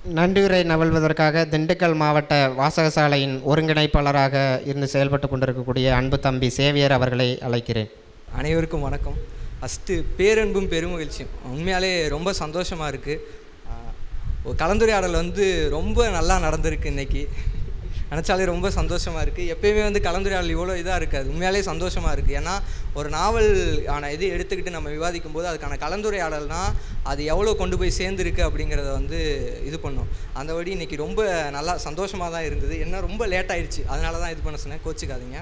நன்றியுரை நவல்வதற்காக திண்டுக்கல் மாவட்ட வாசகசாலையின் ஒருங்கிணைப்பாளராக இருந்து செயல்பட்டு கொண்டிருக்கக்கூடிய அன்பு தம்பி சேவியர் அவர்களை அழைக்கிறேன் அனைவருக்கும் வணக்கம் ஃபஸ்ட்டு பேரன்பும் பெருமகிழ்ச்சியும் உண்மையாலே ரொம்ப சந்தோஷமாக இருக்குது ஒரு கலந்துரையாடல் வந்து ரொம்ப நல்லா நடந்திருக்கு இன்னைக்கு நினச்சாலே ரொம்ப சந்தோஷமாக இருக்குது எப்பயுமே வந்து கலந்துரையாடல் இவ்வளோ இதாக இருக்காது உண்மையாலே சந்தோஷமாக இருக்குது ஏன்னா ஒரு நாவல் ஆன இது எடுத்துக்கிட்டு நம்ம விவாதிக்கும் போது அதுக்கான கலந்துரையாடல்னா அது எவ்வளோ கொண்டு போய் சேர்ந்துருக்கு அப்படிங்கிறத வந்து இது பண்ணோம் அந்தபடி இன்றைக்கி ரொம்ப நல்லா சந்தோஷமாக தான் இருந்தது என்ன ரொம்ப லேட் ஆயிடுச்சு அதனால தான் இது பண்ண சொன்னேன் கோச்சிக்காதீங்க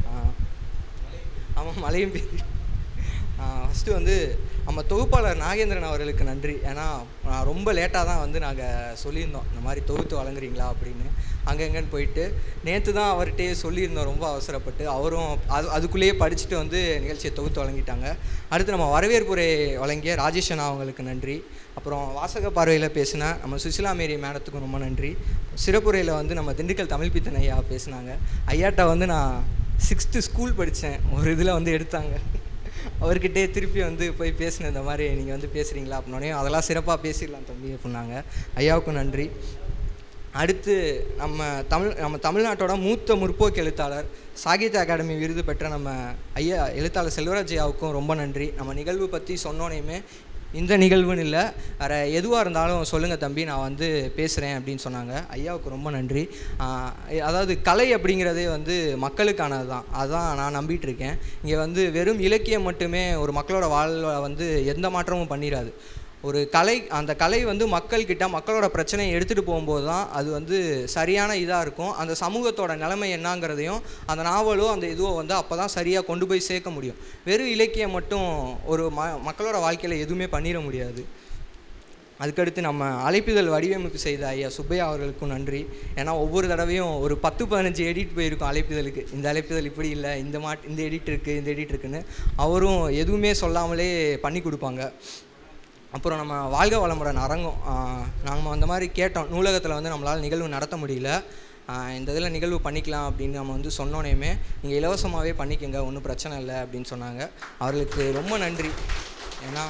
ஆமாம் மழையும் பெய்யுது ஃபஸ்ட்டு வந்து நம்ம தொகுப்பாளர் நாகேந்திரன் அவர்களுக்கு நன்றி ஏன்னா நான் ரொம்ப லேட்டாக தான் வந்து நாங்கள் சொல்லியிருந்தோம் இந்த மாதிரி தொகுத்து வழங்குறீங்களா அப்படின்னு அங்கங்கன்னு போயிட்டு நேற்று தான் அவர்கிட்டயே சொல்லியிருந்தோம் ரொம்ப அவசரப்பட்டு அவரும் அது அதுக்குள்ளேயே படிச்சுட்டு வந்து நிகழ்ச்சியை தொகுத்து வழங்கிட்டாங்க அடுத்து நம்ம வரவேற்புரை வழங்கிய ராஜேஷ் அண்ணா அவங்களுக்கு நன்றி அப்புறம் வாசக பார்வையில் பேசின நம்ம சுசிலா மேரி மேடத்துக்கும் ரொம்ப நன்றி சிறப்புரையில் வந்து நம்ம திண்டுக்கல் தமிழ் பித்தன் ஐயா பேசினாங்க ஐயாட்ட வந்து நான் சிக்ஸ்த்து ஸ்கூல் படித்தேன் ஒரு இதில் வந்து எடுத்தாங்க அவர்கிட்டே திருப்பி வந்து போய் பேசினேன் இந்த மாதிரி நீங்கள் வந்து பேசுகிறீங்களா அப்படின்னோடனே அதெல்லாம் சிறப்பாக பேசிடலாம் தம்பி அப்படின்னாங்க ஐயாவுக்கும் நன்றி அடுத்து நம்ம தமிழ் நம்ம தமிழ்நாட்டோட மூத்த முற்போக்கு எழுத்தாளர் சாகித்ய அகாடமி விருது பெற்ற நம்ம ஐயா எழுத்தாளர் செல்வராஜ் ஐயாவுக்கும் ரொம்ப நன்றி நம்ம நிகழ்வு பற்றி சொன்னோனையுமே இந்த நிகழ்வுன்னு இல்லை வேறு எதுவாக இருந்தாலும் சொல்லுங்கள் தம்பி நான் வந்து பேசுகிறேன் அப்படின்னு சொன்னாங்க ஐயாவுக்கு ரொம்ப நன்றி ஆஹ் அதாவது கலை அப்படிங்கிறதே வந்து மக்களுக்கானது தான் அதுதான் நான் நம்பிட்டு இருக்கேன் இங்கே வந்து வெறும் இலக்கியம் மட்டுமே ஒரு மக்களோட வாழ்வை வந்து எந்த மாற்றமும் பண்ணிடாது ஒரு கலை அந்த கலை வந்து மக்கள்கிட்ட மக்களோட பிரச்சனையை எடுத்துகிட்டு போகும்போது தான் அது வந்து சரியான இதாக இருக்கும் அந்த சமூகத்தோட நிலைமை என்னங்கிறதையும் அந்த நாவலோ அந்த இதுவோ வந்து அப்போ தான் சரியாக கொண்டு போய் சேர்க்க முடியும் வெறும் இலக்கியம் மட்டும் ஒரு ம மக்களோட வாழ்க்கையில் எதுவுமே பண்ணிட முடியாது அதுக்கடுத்து நம்ம அழைப்பிதழ் வடிவமைப்பு செய்த ஐயா சுப்பையா அவர்களுக்கும் நன்றி ஏன்னா ஒவ்வொரு தடவையும் ஒரு பத்து பதினஞ்சு எடிட் போயிருக்கும் அழைப்பிதழுக்கு இந்த அழைப்பிதழ் இப்படி இல்லை இந்த மாட் இந்த எடிட் இருக்குது இந்த எடிட் இருக்குன்னு அவரும் எதுவுமே சொல்லாமலே பண்ணி கொடுப்பாங்க அப்புறம் நம்ம வாழ்க வளமுடன் அரங்கம் நாங்கள் அந்த மாதிரி கேட்டோம் நூலகத்தில் வந்து நம்மளால் நிகழ்வு நடத்த முடியல ஆஹ் இந்த இதில் நிகழ்வு பண்ணிக்கலாம் அப்படின்னு நம்ம வந்து சொன்னோனையுமே நீங்கள் இலவசமாகவே பண்ணிக்கங்க ஒன்றும் பிரச்சனை இல்லை அப்படின்னு சொன்னாங்க அவர்களுக்கு ரொம்ப நன்றி ஏன்னா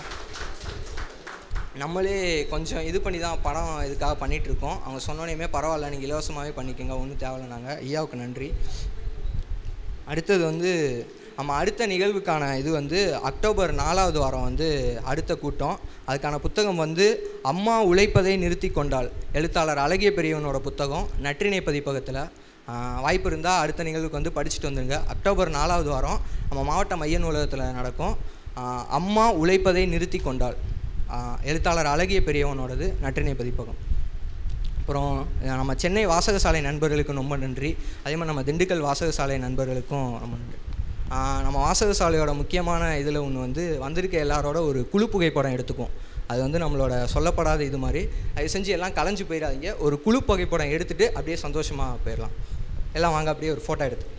நம்மளே கொஞ்சம் இது பண்ணி தான் படம் இதுக்காக பண்ணிகிட்ருக்கோம் அவங்க சொன்னோனையுமே பரவாயில்ல நீங்கள் இலவசமாகவே பண்ணிக்கங்க ஒன்றும் தேவையில்லைனாங்க ஐயாவுக்கு நன்றி அடுத்தது வந்து நம்ம அடுத்த நிகழ்வுக்கான இது வந்து அக்டோபர் நாலாவது வாரம் வந்து அடுத்த கூட்டம் அதுக்கான புத்தகம் வந்து அம்மா உழைப்பதை நிறுத்தி கொண்டாள் எழுத்தாளர் அழகிய பெரியவனோட புத்தகம் நற்றினை பதிப்பகத்தில் ஆஹ் வாய்ப்பு இருந்தால் அடுத்த நிகழ்வுக்கு வந்து படிச்சுட்டு வந்துருங்க அக்டோபர் நாலாவது வாரம் நம்ம மாவட்ட மைய நூலகத்தில் நடக்கும் ஆஹ் அம்மா உழைப்பதை நிறுத்தி கொண்டாள் ஆஹ் எழுத்தாளர் அழகிய பெரியவனோடது நற்றினை பதிப்பகம் அப்புறம் நம்ம சென்னை வாசகசாலை நண்பர்களுக்கும் ரொம்ப நன்றி அதே மாதிரி நம்ம திண்டுக்கல் வாசகசாலை நண்பர்களுக்கும் ரொம்ப நன்றி ஆஹ் நம்ம வாசகசாலையோட முக்கியமான இதில் ஒன்று வந்து வந்திருக்க எல்லாரோட ஒரு குழு புகைப்படம் எடுத்துக்குவோம் அது வந்து நம்மளோட சொல்லப்படாத இது மாதிரி அது செஞ்சு எல்லாம் கலைஞ்சு போயிடாதீங்க ஒரு குழு புகைப்படம் எடுத்துகிட்டு அப்படியே சந்தோஷமாக போயிடலாம் எல்லாம் வாங்க அப்படியே ஒரு ஃபோட்டோ எடுத்து